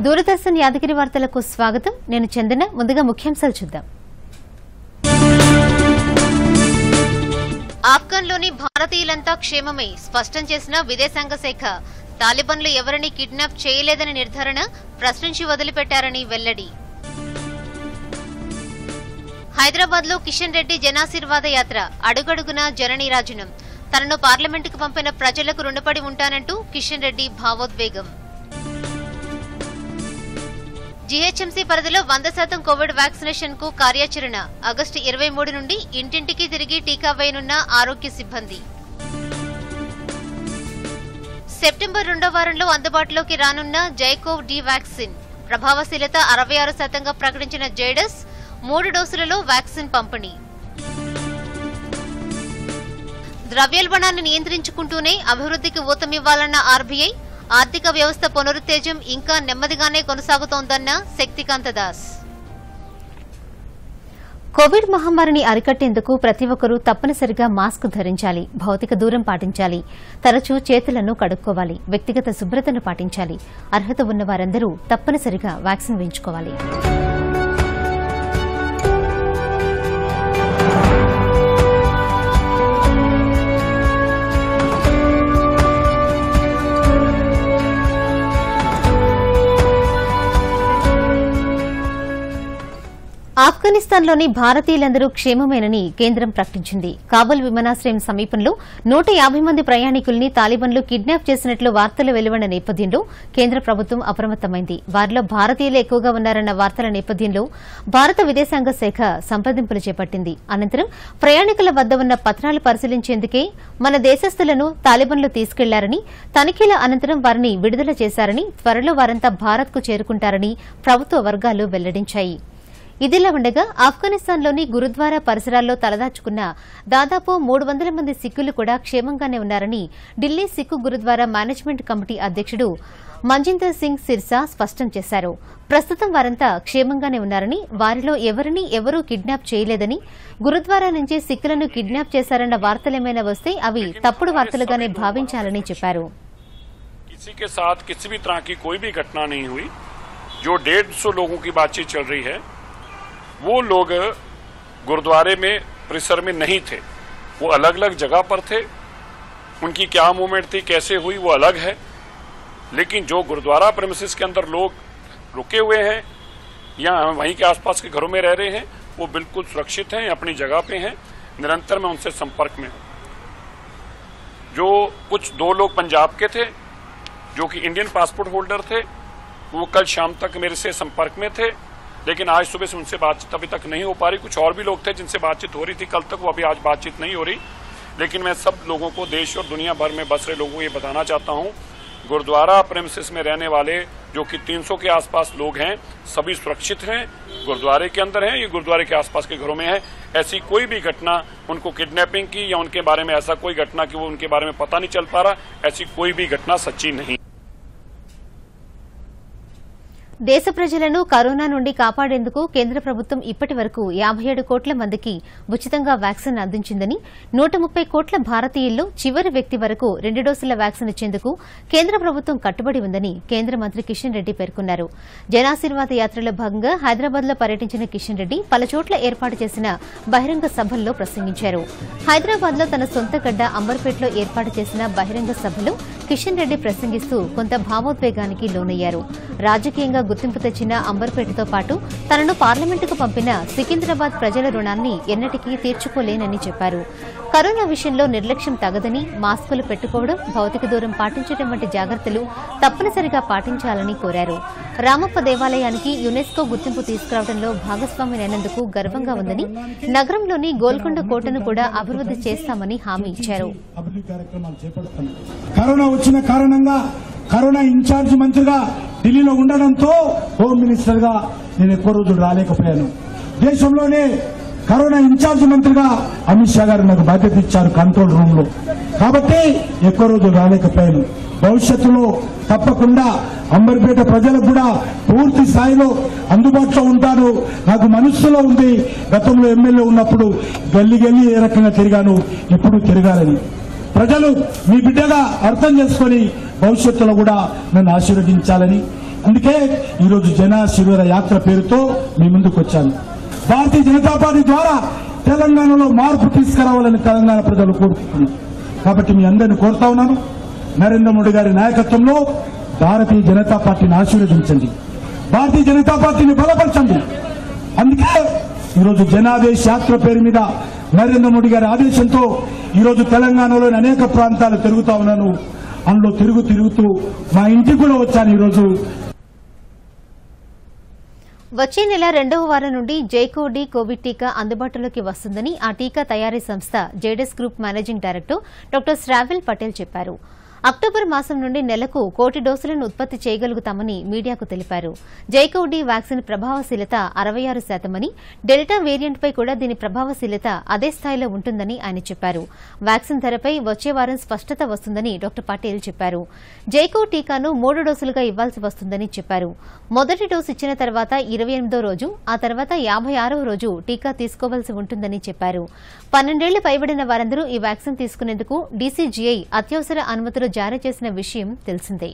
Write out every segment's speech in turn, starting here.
దూరదర్శన్ యాదగిరి వార్తలకు స్వాగతం నేను చందన ముందుగా ముఖ్యాంశాలు చూద్దాం ఆఫ్ఘన్లోని భారతీయులంతా క్షేమమే స్పష్టం చేసిన విదేశాంగ శాఖ తాలిబాన్లు ఎవరిని కిడ్నాప్ చేయలేదని నిర్ధారణ ప్రశ్నించి వదిలిపెట్టారని వెల్లడి హైదరాబాద్ లో కిషన్ రెడ్డి జనాశీర్వాద యాత్ర అడుగడుగునా జననీరాజనం తనను పార్లమెంటుకు పంపిన ప్రజలకు రుణపడి ఉంటానంటూ కిషన్ రెడ్డి భావోద్వేగం జీహెచ్ఎంసీ పరిధిలో వంద శాతం కోవిడ్ వ్యాక్సినేషన్ కు కార్యాచరణ ఆగస్టు ఇరవై మూడు నుండి ఇంటింటికి తిరిగి టీకా వేయనున్న ఆరోగ్య సిబ్బంది సెప్టెంబర్ రెండో వారంలో అందుబాటులోకి రానున్న జైకోవ్ డి వ్యాక్సిన్ ప్రభావశీలత అరవై ఆరు శాతంగా ప్రకటించిన జైడస్ మూడు డోసులలో వ్యాక్సిన్ పంపిణీ ద్రవ్యోల్బణాన్ని నియంత్రించుకుంటూనే అభివృద్ధికి ఊతమివ్వాలన్న ఆర్బీఐ ఆర్థిక వ్యవస్థ పునరుత్తేజం ఇంకా నెమ్మదిగానే కొనసాగుతోందన్న శక్తికాంత దాస్ కోవిడ్ మహమ్మారిని అరికట్టేందుకు ప్రతి ఒక్కరూ తప్పనిసరిగా మాస్క్ ధరించాలి భౌతిక దూరం పాటించాలి తరచూ చేతులను కడుక్కోవాలి వ్యక్తిగత శుభ్రతను పాటించాలి అర్హత ఉన్న వారందరూ తప్పనిసరిగా వ్యాక్సిన్ వేయించుకోవాలి ఆఫ్ఘనిస్తాన్లోని భారతీయులందరూ క్షేమమేనని కేంద్రం ప్రకటించింది కాబుల్ విమానాశ్రయం సమీపంలో నూట యాభై మంది ప్రయాణికుల్ని తాలిబాన్లు కిడ్నాప్ చేసినట్లు వార్తలు వెలువడిన నేపథ్యంలో కేంద్ర ప్రభుత్వం అప్రమత్తమైంది వారిలో భారతీయులు ఎక్కువగా ఉన్నారన్న వార్తల నేపథ్యంలో భారత విదేశాంగ శాఖ సంప్రదింపులు చేపట్టింది అనంతరం ప్రయాణికుల వద్ద ఉన్న పత్రాలు పరిశీలించేందుకే మన దేశస్తులను తాలిబాన్లు తీసుకెళ్లారని తనిఖీల అనంతరం వారిని విడుదల చేశారని త్వరలో వారంతా భారత్కు చేరుకుంటారని ప్రభుత్వ వర్గాలు వెల్లడించాయి ఇదిలా ఉండగా ఆఫ్ఘనిస్తాన్లోని గురుద్వారా పరిసరాల్లో తలదాచుకున్న దాదాపు మూడు వందల మంది సిక్కులు కూడా క్షేమంగానే ఉన్నారని ఢిల్లీ సిక్కు గురుద్వారా మేనేజ్మెంట్ కమిటీ అధ్యక్షుడు మంజిందర్ సింగ్ సిర్సా స్పష్టం చేశారు ప్రస్తుతం వారంతా క్షేమంగానే ఉన్నారని వారిలో ఎవరిని ఎవరూ కిడ్నాప్ చేయలేదని గురుద్వారా నుంచి సిక్కులను కిడ్నాప్ చేశారన్న వార్తలేమైనా వస్తే అవి తప్పుడు వార్తలుగానే భావించాలని చెప్పారు किसी के साथ किसी भी तरह की कोई भी घटना नहीं हुई जो डेढ़ सौ लोगों की बातचीत चल रही है वो लोग गुरुद्वारे में परिसर में नहीं थे वो अलग अलग जगह पर थे उनकी क्या मूवमेंट थी कैसे हुई वो अलग है लेकिन जो गुरुद्वारा प्रेमिसेस के अंदर लोग रुके हुए हैं या वहीं के आसपास के घरों में रह रहे हैं वो बिल्कुल सुरक्षित हैं अपनी जगह पे हैं निरंतर मैं उनसे संपर्क में हूं जो कुछ दो लोग पंजाब के थे जो कि इंडियन पासपोर्ट होल्डर थे वो कल शाम तक मेरे से संपर्क में थे लेकिन आज सुबह से उनसे बातचीत अभी तक नहीं हो पा रही कुछ और भी लोग थे जिनसे बातचीत हो रही थी कल तक वो अभी आज बातचीत नहीं हो रही लेकिन मैं सब लोगों को देश और दुनिया भर में बस रहे लोगों को ये बताना चाहता हूँ गुरुद्वारा प्रेमिसेस में रहने वाले जो कि 300 के आसपास लोग हैं सभी सुरक्षित हैं गुरुद्वारे के अंदर हैं ये गुरुद्वारे के आसपास के घरों में है ऐसी कोई भी घटना उनको किडनैपिंग की या उनके बारे में ऐसा कोई घटना कि वो उनके बारे में पता नहीं चल पा रहा ऐसी कोई भी घटना सच्ची नहीं దేశ ప్రజలను కరోనా నుండి కాపాడేందుకు కేంద్ర ప్రభుత్వం ఇప్పటి వరకు యాబై ఏడు కోట్ల మందికి ఉచితంగా వ్యాక్సిన్ అందించిందని నూట ముప్పై కోట్ల భారతీయుల్లో చివరి వ్యక్తి వరకు రెండు డోసుల వ్యాక్సిన్ ఇచ్చేందుకు కేంద్ర ప్రభుత్వం కట్టుబడి ఉందని కేంద్ర మంత్రి కిషన్ రెడ్డి పేర్కొన్నారు జనాశీర్వాద యాత్రలో భాగంగా హైదరాబాద్ లో పర్యటించిన కిషన్ రెడ్డి పలుచోట్ల ఏర్పాటు చేసిన బహిరంగ సభల్లో ప్రసంగించారు హైదరాబాద్ లో తన సొంత గడ్డ అంబర్పేటలో ఏర్పాటు చేసిన బహిరంగ సభలో కిషన్ రెడ్డి ప్రసంగిస్తూ కొంత భావోద్వేగానికి లోనయ్యారు రాజకీయంగా గుర్తింపు తెచ్చిన అంబర్పేటతో పాటు తనను పార్లమెంటుకు పంపిన సికింద్రాబాద్ ప్రజల రుణాన్ని ఎన్నటికీ తీర్చుకోలేనని చెప్పారు కరోనా విషయంలో నిర్లక్ష్యం తగదని మాస్కులు పెట్టుకోవడం భౌతిక దూరం పాటించడం వంటి జాగ్రత్తలు తప్పనిసరిగా పాటించాలని కోరారు రామప్ప దేవాలయానికి యునెస్కో గుర్తింపు తీసుకురావడంలో భాగస్వామినైనందుకు గర్వంగా ఉందని నగరంలోని గోల్కొండ కోటను కూడా అభివృద్ది చేస్తామని హామీ ఇచ్చారు అభివృద్ధి కార్యక్రమాలు చేపడతాను కరోనా వచ్చిన కారణంగా కరోనా ఇన్ఛార్జ్ మంత్రిగా ఢిల్లీలో ఉండడంతో హోమ్ మినిస్టర్ గా నేను ఎక్కువ రోజులు రాలేకపోయాను దేశంలోనే కరోనా ఇన్ఛార్జ్ మంత్రిగా అమిత్ షా గారు నాకు బాధ్యత ఇచ్చారు కంట్రోల్ రూమ్ లో కాబట్టి ఎక్కువ రోజులు రాలేకపోయాను భవిష్యత్తులో తప్పకుండా అంబర్పేట ప్రజలకు కూడా పూర్తి స్థాయిలో అందుబాటులో ఉంటాను నాకు మనస్సులో ఉంది గతంలో ఎమ్మెల్యే ఉన్నప్పుడు గల్లి గల్లి ఏ రకంగా తిరిగాను ఇప్పుడు తిరగాలని ప్రజలు మీ బిడ్డగా అర్థం చేసుకొని భవిష్యత్తులో కూడా నన్ను ఆశీర్వదించాలని అందుకే ఈరోజు జన శిరోర యాత్ర పేరుతో మీ ముందుకు వచ్చాను భారతీయ జనతా పార్టీ ద్వారా తెలంగాణలో మార్పు తీసుకురావాలని తెలంగాణ ప్రజలు కోరుకుంటున్నారు కాబట్టి మీ అందరిని కోరుతా ఉన్నాను నరేంద్ర మోడీ గారి నాయకత్వంలో భారతీయ జనతా పార్టీని ఆశీర్వదించండి భారతీయ జనతా పార్టీని బలపరచండి అందుకే ఈరోజు జనాదేశ్ యాత్ర పేరు మీద నరేంద్ర మోడీ గారి ఆదేశంతో ఈరోజు తెలంగాణలోని అనేక ప్రాంతాలు తిరుగుతా ఉన్నాను అందులో తిరుగు తిరుగుతూ మా ఇంటికి కూడా వచ్చాను ఈరోజు వచ్చే నెల రెండవ వారం నుండి జైకోడి కోవిడ్ టీకా అందుబాటులోకి వస్తుందని ఆ టీకా తయారీ సంస్థ Zydus group managing director doctor Sharvil Patel చెప్పారు అక్టోబర్ మాసం నుండి నెలకు కోటి డోసులను ఉత్పత్తి చేయగలుగుతామని మీడియాకు తెలిపారు జైకోడి వ్యాక్సిన్ ప్రభావశీలత అరవై ఆరు శాతమని డెల్టా వేరియంట్పై కూడా దీని ప్రభావశీలత అదే స్థాయిలో ఉంటుందని ఆయన చెప్పారు వ్యాక్సిన్ ధరపై వచ్చే వారం స్పష్టత వస్తుందని డాక్టర్ పటేల్ చెప్పారు జైకో టీకాను మూడు డోసులుగా ఇవ్వాల్సి వస్తుందని చెప్పారు మొదటి డోసు ఇచ్చిన తర్వాత ఇరవై ఎనిమిదో రోజు ఆ తర్వాత యాభై ఆరవ రోజు టీకా తీసుకోవాల్సి ఉంటుందని చెప్పారు పన్నెండేళ్లు పైబడిన వారందరూ ఈ వ్యాక్సిన్ తీసుకునేందుకు డీసీజీఐ అత్యవసర అనుమతులు జారీ చేసిన విషయం తెలిసిందే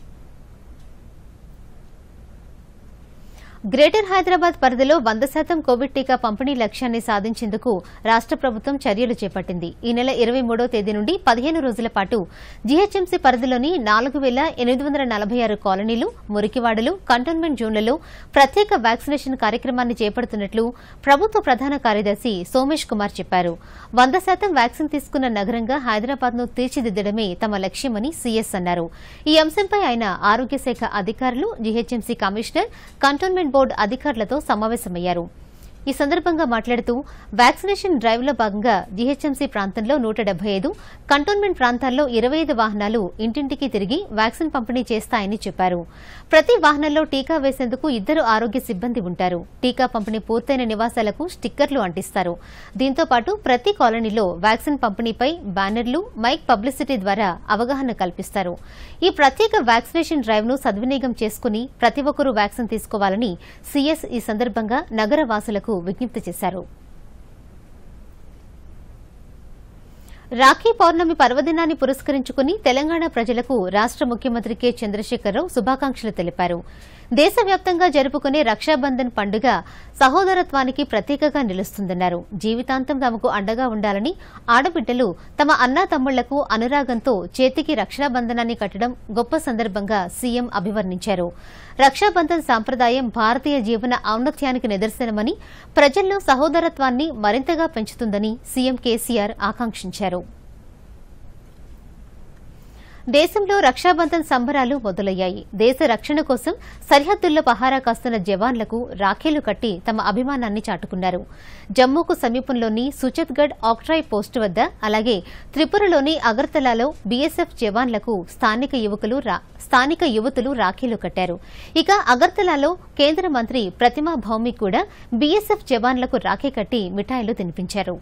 గ్రేటర్ హైదరాబాద్ పరిధిలో వంద శాతం కోవిడ్ టీకా పంపిణీ లక్ష్యాన్ని సాధించేందుకు రాష్ట ప్రభుత్వం చర్యలు చేపట్టింది ఈ నెల ఇరవై మూడో తేదీ నుండి పదిహేను రోజుల పాటు జీహెచ్ఎంసీ పరిధిలోని నాలుగు వేల ఎనిమిది వందల నలభై ఆరు కాలనీలు మురికివాడలు కంటోన్మెంట్ జోన్లలో ప్రత్యేక వ్యాక్సినేషన్ కార్యక్రమాన్ని చేపడుతున్నట్లు ప్రభుత్వ ప్రధాన కార్యదర్శి సోమేష్ కుమార్ చెప్పారు వంద శాతం వ్యాక్సిన్ తీసుకున్న నగరంగా హైదరాబాద్ ను తీర్చిదిద్దడమే తమ లక్ష్యమని సీఎస్ అన్నారు ఈ అంశంపై ఆయన ఆరోగ్య శాఖ అధికారులు జీహెచ్ఎంసీ కమిషనర్ కంటోన్మెంట్ బోర్డు అధికారులతో సమావేశమయ్యారు ఈ సందర్భంగా మాట్లాడుతూ వ్యాక్సినేషన్ డ్రైవ్లో భాగంగా జీహెచ్ఎంసీ ప్రాంతంలో నూట డెబ్బై ఐదు కంటోన్మెంట్ ప్రాంతాల్లో ఇరవై ఐదు వాహనాలు ఇంటింటికి తిరిగి వ్యాక్సిన్ పంపిణీ చేస్తాయని చెప్పారు ప్రతి వాహనంలో టీకా వేసేందుకు ఇద్దరు ఆరోగ్య సిబ్బంది ఉంటారు టీకా పంపిణీ పూర్తయిన నివాసాలకు స్టిక్కర్లు అంటిస్తారు దీంతో పాటు ప్రతి కాలనీలో వ్యాక్సిన్ పంపిణీపై బ్యానర్లు మైక్ పబ్లిసిటీ ద్వారా అవగాహన కల్పిస్తారు ఈ ప్రత్యేక వ్యాక్సినేషన్ డ్రైవ్ ను సద్వినియోగం చేసుకుని ప్రతి ఒక్కరూ వ్యాక్సిన్ తీసుకోవాలని సీఎస్ ఈ సందర్భంగా నగర వాసులకు విజ్ఞప్తి చేశారు రాఖీ పౌర్ణమి పర్వదినాన్ని పురస్కరించుకుని తెలంగాణ ప్రజలకు రాష్ట ముఖ్యమంత్రి కె చంద్రశేఖరరావు శుభాకాంక్షలు తెలిపారు దేశవ్యాప్తంగా జరుపుకునే రక్షాబంధన్ పండుగ సహోదరత్వానికి ప్రతీకగా నిలుస్తుందన్నారు జీవితాంతం తమకు అండగా ఉండాలని ఆడబిడ్డలు తమ అన్నా తమ్ముళ్లకు అనురాగంతో చేతికి రక్షాబంధనాన్ని కట్టడం గొప్ప సందర్భంగా సీఎం అభివర్ణించారు రక్షాబంధన్ సాంప్రదాయం భారతీయ జీవన ఔన్నత్యానికి నిదర్శనమని ప్రజల్లో సహోదరత్వాన్ని మరింతగా పెంచుతుందని సీఎం కేసీఆర్ ఆకాంక్షించారు దేశంలో రక్షాబంధన్ సంబరాలు మొదలయ్యాయి దేశ రక్షణ కోసం సరిహద్దుల్లో పహారా కాస్తున్న జవాన్లకు రాఖీలు కట్టి తమ అభిమానాన్ని చాటుకున్నారు జమ్మూకు సమీపంలోని సుచత్గఢ్ ఆక్ట్రాయ్ పోస్టు వద్ద అలాగే త్రిపురలోని అగర్తలాలో బీఎస్ఎఫ్ జవాన్లకు స్థానిక యువకులు రా- స్థానిక యువతులు రాఖీలు కట్టారు ఇక అగర్తలాలో కేంద్ర మంత్రి ప్రతిమా భౌమిక్ కూడా బీఎస్ఎఫ్ జవాన్లకు రాఖీ కట్టి మిఠాయిలు తినిపించారు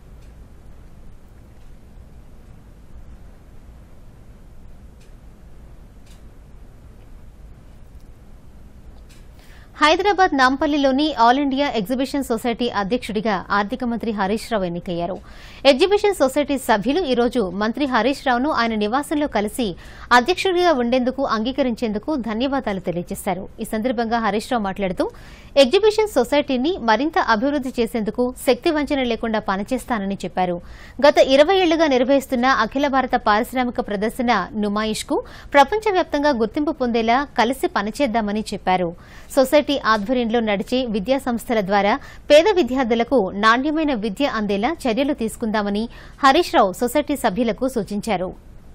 హైదరాబాద్ నాంపల్లిలోని ఆల్ ఇండియా ఎగ్జిబిషన్ సొసైటీ అధ్యక్షుడిగా ఆర్థిక మంత్రి హరీష్ రావు ఎన్నికయ్యారు ఎగ్జిబిషన్ సొసైటీ సభ్యులు ఈ రోజు మంత్రి హరీష్ రావును ఆయన నివాసంలో కలిసి అధ్యక్షుడిగా ఉండేందుకు అంగీకరించేందుకు ధన్యవాదాలు తెలియజేశారు ఈ సందర్భంగా హరీష్ రావు మాట్లాడుతూ ఎగ్జిబిషన్ సొసైటీని మరింత అభివృద్ది చేసేందుకు శక్తి వంచన లేకుండా పనిచేస్తానని చెప్పారు గత ఇరవై ఏళ్లుగా నిర్వహిస్తున్న అఖిల భారత పారిశ్రామిక ప్రదర్శన నుమాయిష్ కు ప్రపంచవ్యాప్తంగా గుర్తింపు పొందేలా కలిసి పనిచేద్దామని చెప్పారు సొసైటీ ఆధ్వర్యంలో నడిచే విద్యా సంస్థల ద్వారా పేద విద్యార్థులకు నాణ్యమైన విద్య అందేలా చర్యలు తీసుకుందామని హరీష్ రావు సొసైటీ సభ్యులకు సూచించారు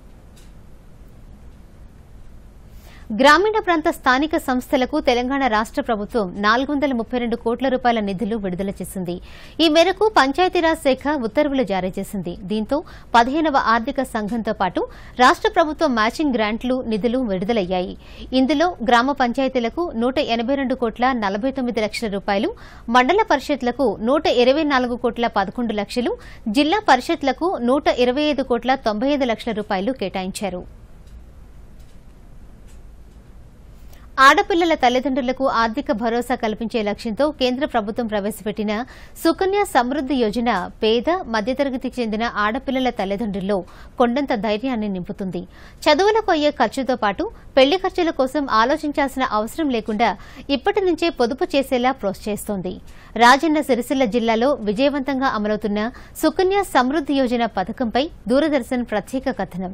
గ్రామీణ ప్రాంత స్థానిక సంస్థలకు తెలంగాణ రాష్ట ప్రభుత్వం నాలుగు వందల ముప్పై రెండు కోట్ల రూపాయల నిధులు విడుదల చేసింది ఈ మేరకు పంచాయతీరాజ్ శాఖ ఉత్తర్వులు జారీ చేసింది దీంతో పదిహేనవ ఆర్థిక సంఘంతో పాటు రాష్ట ప్రభుత్వం మ్యాచింగ్ గ్రాంట్లు నిధులు విడుదలయ్యాయి ఇందులో గ్రామ పంచాయతీలకు నూట ఎనబై రెండు కోట్ల నలభై తొమ్మిది లక్షల రూపాయలు మండల పరిషత్లకు నూట ఇరవై నాలుగు కోట్ల పదకొండు లక్షలు జిల్లా పరిషత్లకు నూట ఇరవై ఐదు కోట్ల తొంభై ఐదు లక్షల రూపాయలు కేటాయించారు ఆడపిల్లల తల్లిదండ్రులకు ఆర్థిక భరోసా కల్పించే లక్ష్యంతో కేంద్ర ప్రభుత్వం ప్రవేశపెట్టిన సుకన్య సమృద్ది యోజన పేద మధ్యతరగతికి చెందిన ఆడపిల్లల తల్లిదండ్రుల్లో కొండంత ధైర్యాన్ని నింపుతుంది చదువులకు అయ్యే ఖర్చుతో పాటు పెళ్లి ఖర్చుల కోసం ఆలోచించాల్సిన అవసరం లేకుండా ఇప్పటి నుంచే పొదుపు చేసేలా ప్రోత్సహిస్తోంది రాజన్న సిరిసిల్ల జిల్లాలో విజయవంతంగా అమలవుతున్న సుకన్య సమృద్ది యోజన పథకంపై దూరదర్శన్ ప్రత్యేక కథనం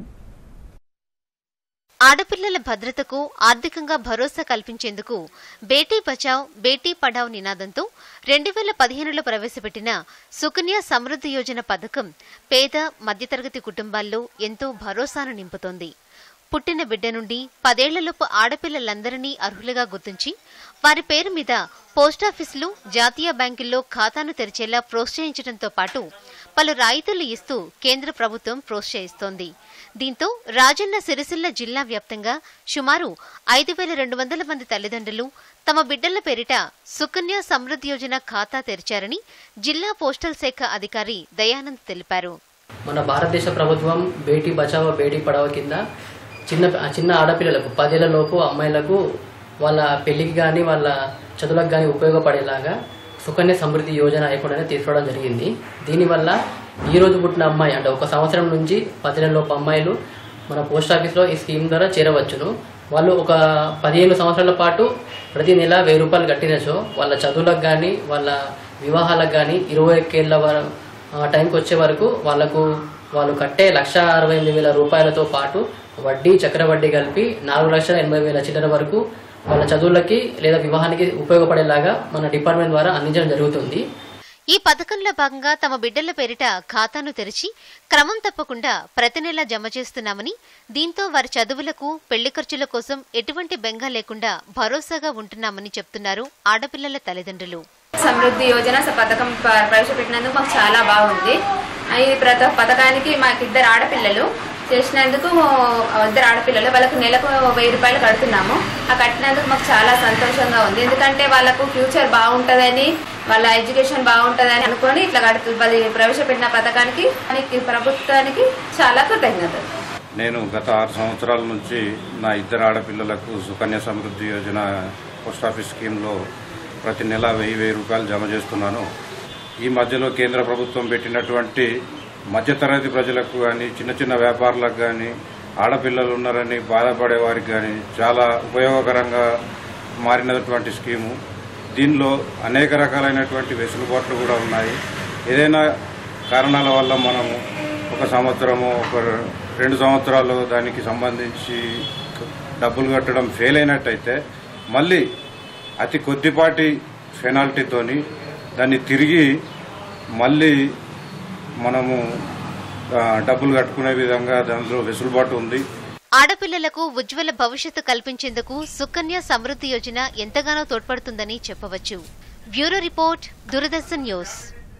ఆడపిల్లల భద్రతకు ఆర్థికంగా భరోసా కల్పించేందుకు బేటీ బచావ్ బేటీ పఢావ్ నినాదంతో రెండు వేల పదిహేనులో ప్రవేశపెట్టిన సుకన్య సమృద్ధి యోజన పథకం పేద మధ్యతరగతి కుటుంబాల్లో ఎంతో భరోసాను నింపుతోంది పుట్టిన బిడ్డ నుండి పదేళ్లలోపు ఆడపిల్లలందరినీ అర్హులుగా గుర్తించి వారి పేరు మీద పోస్టాఫీసులు జాతీయ బ్యాంకుల్లో ఖాతాను తెరిచేలా ప్రోత్సహించడంతో పాటు పలు రాయితీలు ఇస్తూ కేంద్ర ప్రభుత్వం ప్రోత్సహిస్తోంది దీంతో రాజన్న సిరిసిల్ల జిల్లా వ్యాప్తంగా సుమారు ఐదు వేల రెండు వందల మంది తల్లిదండ్రులు తమ బిడ్డల పేరిట సుకన్య సమృద్ధి యోజన ఖాతా తెరిచారని జిల్లా పోస్టల్ శాఖ అధికారి దయానంద్ తెలిపారు మన భారతదేశ ప్రభుత్వం బేటీ బచావో బేటీ పడావో కింద చిన్న చిన్న ఆడపిల్లలకు పదేళ్ల లోపు అమ్మాయిలకు వాళ్ళ పెళ్లికి కానీ వాళ్ళ చదువులకు కానీ ఉపయోగపడేలాగా సుకన్య సమృద్ధి యోజన అయ్యకుండానే తీసుకోవడం జరిగింది దీనివల్ల ఈ రోజు పుట్టిన అమ్మాయి అంటే ఒక సంవత్సరం నుంచి పదిహేను లోపు అమ్మాయిలు మన పోస్ట్ ఆఫీస్లో ఈ స్కీమ్ ద్వారా చేరవచ్చును వాళ్ళు ఒక పదిహేను సంవత్సరాల పాటు ప్రతి నెల వెయ్యి రూపాయలు కట్టినచో వాళ్ళ చదువులకు కానీ వాళ్ళ వివాహాలకు కానీ ఇరవై ఒక్కేళ్ళ వర- ఆ టైంకి వచ్చే వరకు వాళ్ళకు వాళ్ళు కట్టే లక్ష అరవై ఎనిమిది వేల రూపాయలతో పాటు వడ్డీ చక్రవడ్డీ కలిపి నాలుగు లక్షల ఎనభై వేల చిల్లర వరకు వాళ్ళ చదువులకి లేదా వివాహానికి ఉపయోగపడేలాగా మన డిపార్ట్మెంట్ ద్వారా అందించడం జరుగుతుంది ఈ పథకంలో భాగంగా తమ బిడ్డల పేరిట ఖాతాను తెరిచి క్రమం తప్పకుండా ప్రతి నెల జమ చేస్తున్నామని దీంతో వారి చదువులకు పెళ్లి ఖర్చుల కోసం ఎటువంటి బెంగ లేకుండా భరోసాగా ఉంటున్నామని చెప్తున్నారు ఆడపిల్లల తల్లిదండ్రులు సమృద్ధి యోజన స- పథకం ప్ర- ప్రవేశపెట్టినందుకు మాకు చాలా బాగుంది ఆ, ఈ ప్రత పథకానికి మాకు ఇద్దరు ఆడపిల్లలు చేసినందుకు ఆ, ఇద్దరు ఆడపిల్లలు వాళ్ళకు నెలకు వెయ్యి రూపాయలు కడుతున్నాము ఆ కట్టినందుకు మాకు చాలా సంతోషంగా ఉంది ఎందుకంటే వాళ్ళకు ఫ్యూచర్ బాగుంటుందని వాళ్ళ ఎడ్యుకేషన్ బాగుంటుందని అనుకొని ఇట్లా కడుతు అది ప్రవేశపెట్టిన పథకానికి దానికి ప్రభుత్వానికి చాలా కృతజ్ఞతలు నేను గత ఆరు సంవత్సరాల నుంచి నా ఇద్దరు ఆడపిల్లలకు సుకన్య సమృద్ధి యోజన పోస్ట్ ఆఫీస్ స్కీమ్లో ప్రతి నెల వెయ్యి వెయ్యి రూపాయలు జమ చేస్తున్నాను ఈ మధ్యలో కేంద్ర ప్రభుత్వం పెట్టినటువంటి మధ్యతరగతి ప్రజలకు కానీ చిన్న చిన్న వ్యాపారులకు కానీ ఆడపిల్లలు ఉన్నారని బాధపడే వారికి కానీ చాలా ఉపయోగకరంగా మారినటువంటి స్కీము దీనిలో అనేక రకాలైనటువంటి వెసులుబాట్లు కూడా ఉన్నాయి ఏదైనా కారణాల వల్ల మనము ఒక సంవత్సరము ఒక రెండు సంవత్సరాలు దానికి సంబంధించి డబ్బులు కట్టడం ఫెయిల్ అయినట్టయితే మళ్ళీ అతి కొద్దిపాటి పెనాల్టీతోని దాన్ని తిరిగి మళ్ళీ మనము ఆ, డబ్బులు కట్టుకునే విధంగా దాంట్లో వెసులుబాటు ఉంది ఆడపిల్లలకు ఉజ్వల భవిష్యత్తు కల్పించేందుకు సుకన్య సమృద్ధి యోజన ఎంతగానో తోడ్పడుతుందని చెప్పవచ్చు bureau report Doordarshan news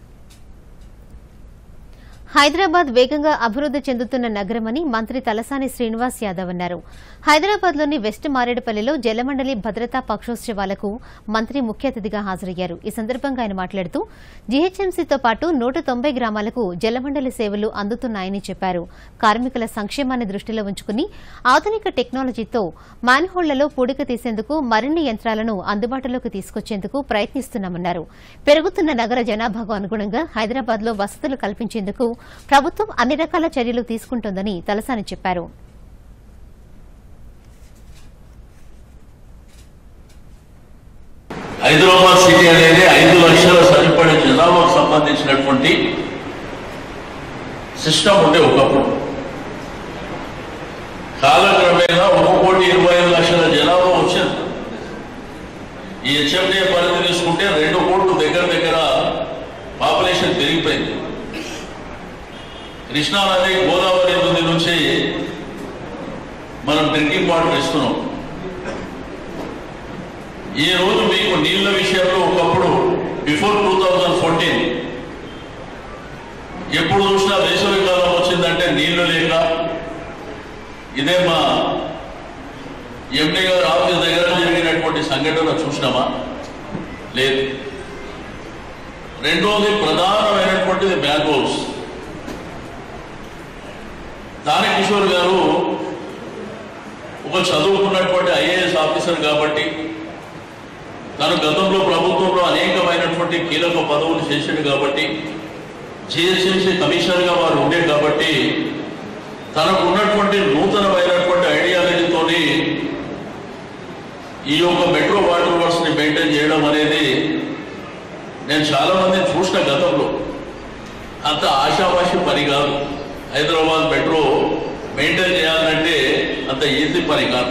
Hyderabad వేగంగా అభివృద్ది చెందుతున్న నగరమని మంత్రి తలసాని శ్రీనివాస్ యాదవ్ అన్నారు హైదరాబాద్లోని వెస్ట్ మారేడుపల్లిలో జలమండలి భద్రతా పక్షోత్సవాలకు మంత్రి ముఖ్య అతిథిగా హాజరయ్యారు ఈ సందర్భంగా ఆయన మాట్లాడుతూ జీహెచ్ఎంసీతో పాటు నూట తొంభై గ్రామాలకు జలమండలి సేవలు అందుతున్నాయని చెప్పారు కార్మికుల సంక్షేమాన్ని దృష్టిలో ఉంచుకుని ఆధునిక టెక్నాలజీతో మ్యాన్హోళ్లలో పూడిక తీసేందుకు మరిన్ని యంత్రాలను అందుబాటులోకి తీసుకొచ్చేందుకు ప్రయత్నిస్తున్నామన్నారు పెరుగుతున్న నగర జనాభాకు అనుగుణంగా హైదరాబాద్లో వసతులు కల్పించేందుకు ప్రభుత్వం అన్ని రకాల చర్యలు తీసుకుంటోందని తలసాని చెప్పారు హైదరాబాద్ సిటీ అనేది ఐదు లక్షల సరిపడే జనాభాకు సంబంధించినటువంటి సిస్టమ్ ఉండే ఒకప్పుడు కాలక్రమేణా ఒక కోటి ఇరవై ఐదు లక్షల జనాభా వచ్చింది ఈ హెచ్ఎండే పరిధి తీసుకుంటే రెండు కోట్లు దగ్గర దగ్గర పాపులేషన్ పెరిగిపోయింది కృష్ణా నది గోదావరి నది నుంచి మనం డ్రింకింగ్ వాటర్ ఇస్తున్నాం ఈ రోజు మీకు నీళ్ల విషయంలో ఒకప్పుడు బిఫోర్ టూ థౌజండ్ ఫోర్టీన్ ఎప్పుడు చూసినా వేసవి కాలం వచ్చిందంటే నీళ్లు లేక ఇదే మా ఎండి గారు ఆఫీస్ దగ్గర జరిగినటువంటి సంఘటన చూసినామా లేదు రెండోది ప్రధానమైనటువంటిది మ్యాంగోస్ దాని కిషోర్ గారు ఒక ఒక చదువుకున్నటువంటి ఐఏఎస్ ఆఫీసర్ కాబట్టి తను గతంలో ప్రభుత్వంలో అనేకమైనటువంటి కీలక పదవులు చేశాడు కాబట్టి జిహెచ్ఎంసీ కమిషనర్గా వారు ఉండేది కాబట్టి తనకు ఉన్నటువంటి నూతనమైనటువంటి ఐడియాలజీతోని ఈ యొక్క మెట్రో వాటర్ వర్క్స్ ని మెయింటైన్ చేయడం అనేది నేను చాలా మందిని చూసిన గతంలో అంత ఆశావాషి పని కాదు హైదరాబాద్ మెట్రో మెయింటైన్ చేయాలంటే అంత ఈజీ పని కాదు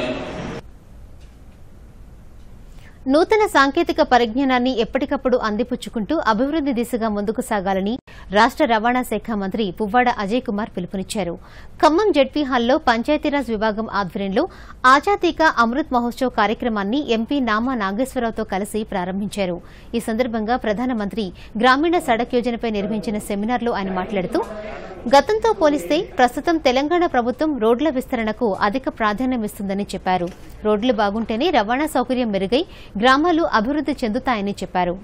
నూతన సాంకేతిక పరిజ్ఞానాన్ని ఎప్పటికప్పుడు అందిపుచ్చుకుంటూ అభివృద్ది దిశగా ముందుకు సాగాలని రాష్ట రవాణా శాఖ మంత్రి పువ్వాడ అజయ్ కుమార్ పిలుపునిచ్చారు ఖమ్మం జడ్పీ హాల్లో పంచాయతీరాజ్ విభాగం ఆధ్వర్యంలో ఆజాదీ కా అమృత్ మహోత్సవ్ కార్యక్రమాన్ని ఎంపీ నామా నాగేశ్వరరావుతో కలిసి ప్రారంభించారు ఈ సందర్భంగా ప్రధానమంత్రి గ్రామీణ సడక్ యోజనపై నిర్వహించిన సెమినార్లో ఆయన మాట్లాడుతూ గతంతో పోలిస్తే ప్రస్తుతం తెలంగాణ ప్రభుత్వం రోడ్ల విస్తరణకు అధిక ప్రాధాన్యమిస్తుందని చెప్పారు రోడ్లు బాగుంటేనే రవాణా సౌకర్యం మెరుగై గ్రామాలు అభివృద్ది చెందుతాయని చెప్పారు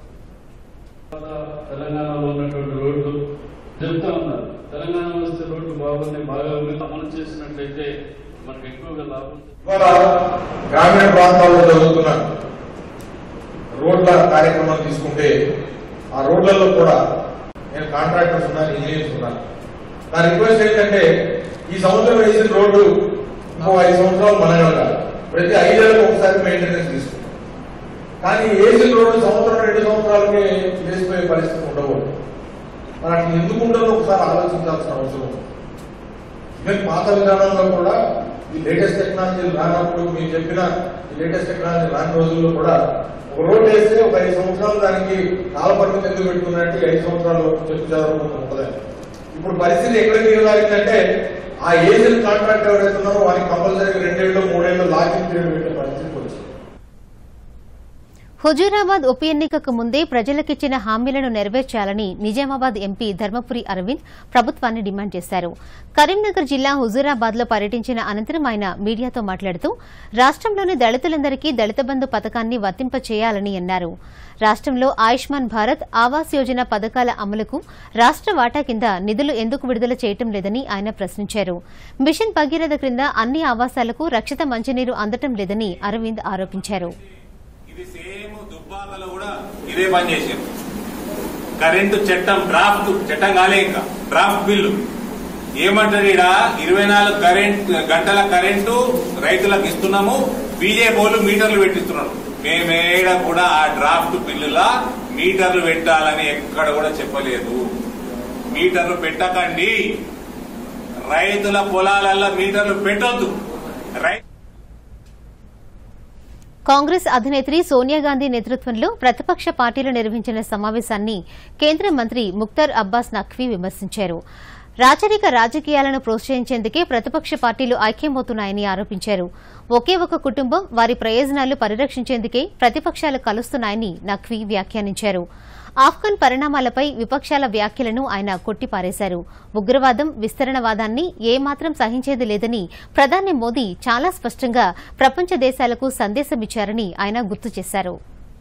తెలంగాణలో ఉన్నటువంటి రోడ్లు చెప్తా ఉన్నారు తెలంగాణ వస్తే రోడ్లు బాగున్నాయి బాగా ఉన్నాయి అమలు చేసినట్లయితే మనకు ఎక్కువగా లాభం ఇవాళ గ్రామీణ ప్రాంతాల్లో జరుగుతున్న రోడ్ల కార్యక్రమం తీసుకుంటే ఆ రోడ్లలో కూడా నేను కాంట్రాక్టర్స్ ఉన్నారు ఇంజనీర్స్ ఉన్నారు నా రిక్వెస్ట్ ఏంటంటే ఈ సంవత్సరం వేసిన రోడ్డు ఇంకో ఐదు సంవత్సరాలు మనగలగాలి ప్రతి ఐదేళ్ళకి ఒకసారి మెయింటెనెన్స్ తీసుకుంటాం కానీ వేసిన రోడ్డు సంవత్సరం రెండు సంవత్సరాలకే వేసిపోయే పరిస్థితి ఉండకూడదు మరి అట్లా ఎందుకు ఉండదో ఒకసారి ఆలోచించాల్సిన అవసరం ఉంది ఈవెన్ పాత విధానంలో కూడా ఈ లేటెస్ట్ టెక్నాలజీ రానప్పుడు మీరు చెప్పిన ఈ లేటెస్ట్ టెక్నాలజీ రాని రోజుల్లో కూడా ఒక రోడ్ వేస్తే ఒక ఐదు సంవత్సరాలు దానికి కాల పరిమితి ఎందుకు పెట్టుకున్నట్టు ఈ ఐదు సంవత్సరాలు చెప్పు చదవకుండా ఉంటుందని ఇప్పుడు పరిస్థితి ఎక్కడికి దిగలాగిందంటే ఆ ఏజెంట్ కాంట్రాక్ట్ ఎవరైతే ఉన్నారో వారికి కంపల్సరీగా రెండేళ్ళు మూడేళ్ళు లాకింగ్ పీరియడ్ పెట్టే పరిస్థితికి వచ్చింది హుజూరాబాద్ ఉప ఎన్నికకు ముందే ప్రజలకిచ్చిన హామీలను నెరవేర్చాలని నిజామాబాద్ ఎంపీ ధర్మపురి అరవింద్ ప్రభుత్వాన్ని డిమాండ్ చేశారు కరీంనగర్ జిల్లా హుజూరాబాద్ లో పర్యటించిన అనంతరం ఆయన మీడియాతో మాట్లాడుతూ రాష్టంలోని దళితులందరికీ దళిత బంధు పథకాన్ని వర్తింపచేయాలని అన్నారు రాష్టంలో ఆయుష్మాన్ భారత్ ఆవాస్ యోజన పథకాల అమలుకు రాష్ట వాటా కింద నిధులు ఎందుకు విడుదల చేయటం లేదని ఆయన ప్రశ్నించారు మిషన్ భగీరథ క్రింద అన్ని ఆవాసాలకు రక్షిత మంచినీరు అందటం లేదని అరవింద్ ఆరోపించారు ఇది సేమ్ దుబ్బాకలో కూడా ఇదే పని చేశారు కరెంటు చట్టం డ్రాఫ్ట్ చట్టం కాలే ఇంకా డ్రాఫ్ట్ బిల్లు ఏమంటారు ఈడ ఇరవై నాలుగు కరెంట్ గంటల కరెంటు రైతులకు ఇస్తున్నాము బీజేపీ వాళ్ళు మీటర్లు పెట్టిస్తున్నారు మేమేడ కూడా ఆ డ్రాఫ్ట్ బిల్లులా మీటర్లు పెట్టాలని ఎక్కడ కూడా చెప్పలేదు మీటర్లు పెట్టకండి రైతుల పొలాలలో మీటర్లు పెట్టొద్దు రై కాంగ్రెస్ అధినేత్రి సోనియా గాంధీ నేతృత్వంలో ప్రతిపక్ష పార్టీలు నిర్వహించిన సమావేశాన్ని కేంద్ర మంత్రి ముక్తార్ అబ్బాస్ నఖ్వీ విమర్శించారు రాచరిక రాజకీయాలను ప్రోత్సహించేందుకే ప్రతిపక్ష పార్టీలు ఐక్యమవుతున్నాయని ఆరోపించారు ఒకే ఒక కుటుంబం వారి ప్రయోజనాలు పరిరక్షించేందుకే ప్రతిపక్షాలు కలుస్తున్నాయని నఖ్వీ వ్యాఖ్యానించారు ఆఫ్ఘన్ పరిణామాలపై విపక్షాల వ్యాఖ్యలను ఆయన కొట్టిపారేశారు ఉగ్రవాదం విస్తరణవాదాన్ని ఏమాత్రం సహించేది లేదని ప్రధాని మోదీ చాలా స్పష్టంగా ప్రపంచ దేశాలకు సందేశమిచ్చారని ఆయన గుర్తు చేశారు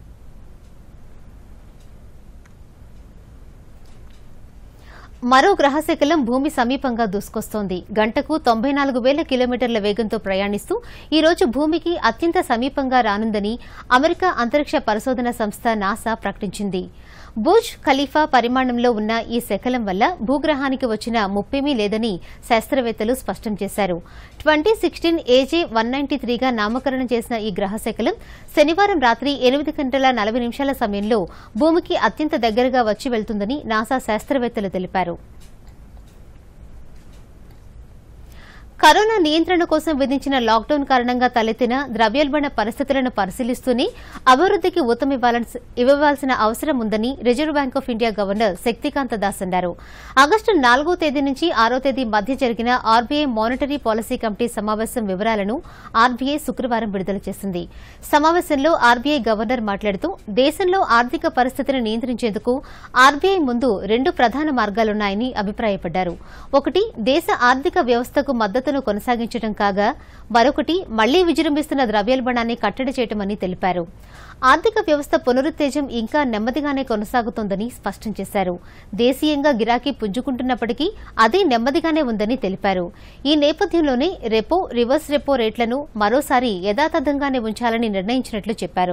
మరో గ్రహశకలం భూమి సమీపంగా దూసుకొస్తోంది గంటకు తొంభై నాలుగు వేల కిలోమీటర్ల వేగంతో ప్రయాణిస్తూ ఈ రోజు భూమికి అత్యంత సమీపంగా రానుందని అమెరికా అంతరిక్ష పరిశోధన సంస్థ నాసా ప్రకటించింది బుర్జ్ ఖలీఫా పరిమాణంలో ఉన్న ఈ శకలం వల్ల భూగ్రహానికి వచ్చిన ముప్పేమీ లేదని శాస్త్రవేత్తలు స్పష్టం చేశారు twenty sixteen AJ one ninety త్రీగా నామకరణం చేసిన ఈ గ్రహశకలం శనివారం రాత్రి ఎనిమిది గంటల నలభై నిమిషాల సమయంలో భూమికి అత్యంత దగ్గరగా వచ్చి వెళ్తుందని నాసా శాస్త్రవేత్తలు తెలిపారు కరోనా నియంత్రణ కోసం విధించిన లాక్డౌన్ కారణంగా తలెత్తిన ద్రవ్యోల్బణ పరిస్థితులను పరిశీలిస్తూనే అభివృద్దికి ఊతమివ్వాల్సి- ఇవ్వవలసిన అవసరం ఉందని reserve bank of India governor Shaktikanta Das అన్నారు ఆగస్టు నాలుగో తేదీ నుంచి ఆరో తేదీ మధ్య జరిగిన ఆర్బీఐ మానిటరీ పాలసీ కమిటీ సమావేశం వివరాలను ఆర్బీఐ శుక్రవారం విడుదల చేసింది సమావేశంలో ఆర్బీఐ గవర్నర్ మాట్లాడుతూ దేశంలో ఆర్థిక పరిస్థితిని నియంత్రించేందుకు ఆర్బీఐ ముందు రెండు ప్రధాన మార్గాలున్నాయని అభిప్రాయపడ్డారు ఒకటి దేశ ఆర్థిక వ్యవస్థకు మద్దతు సన్నద్ధతను కొనసాగించడం కాగా మరొకటి మళ్లీ విజృంభిస్తున్న ద్రవ్యోల్బణాన్ని కట్టడి చేయటమని తెలిపారు ఆర్థిక వ్యవస్థ పునరుత్తేజం ఇంకా నెమ్మదిగానే కొనసాగుతోందని స్పష్టం చేశారు దేశీయంగా గిరాకీ పుంజుకుంటున్నప్పటికీ అదే నెమ్మదిగానే ఉందని తెలిపారు ఈ నేపథ్యంలోనే రెపో రివర్స్ రెపో రేట్లను మరోసారి యథాతథంగానే ఉంచాలని నిర్ణయించినట్లు చెప్పారు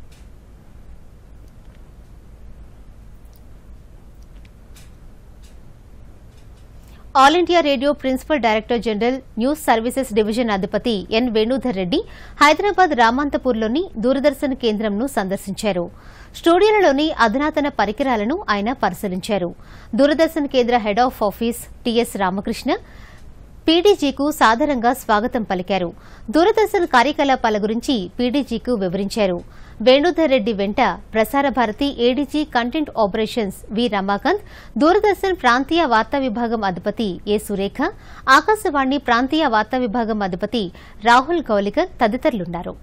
all India radio principal director general news services division అధిపతి ఎన్ వేణుధర్ రెడ్డి హైదరాబాద్ రామాంతపూర్లోని దూరదర్శన్ కేంద్రంను సందర్శించారు స్టూడియోలలోని అధునాతన పరికరాలను ఆయన పరిశీలించారు దూరదర్శన్ కేంద్ర head of office TS Ramakrishna పీడీజీకు సాదరంగా స్వాగతం పలికారు దూరదర్శన్ కార్యకలాపాల గురించి పీడీజీకు వివరించారు వేణుధర్ రెడ్డి వెంట Prasar Bharati ADG content operations V Ramakant Doordarshan ప్రాంతీయ వార్తా విభాగం అధిపతి ఏ సురేఖ ఆకాశవాణి ప్రాంతీయ వార్తా విభాగం అధిపతి రాహుల్ గౌలికర్ తదితరులున్నారు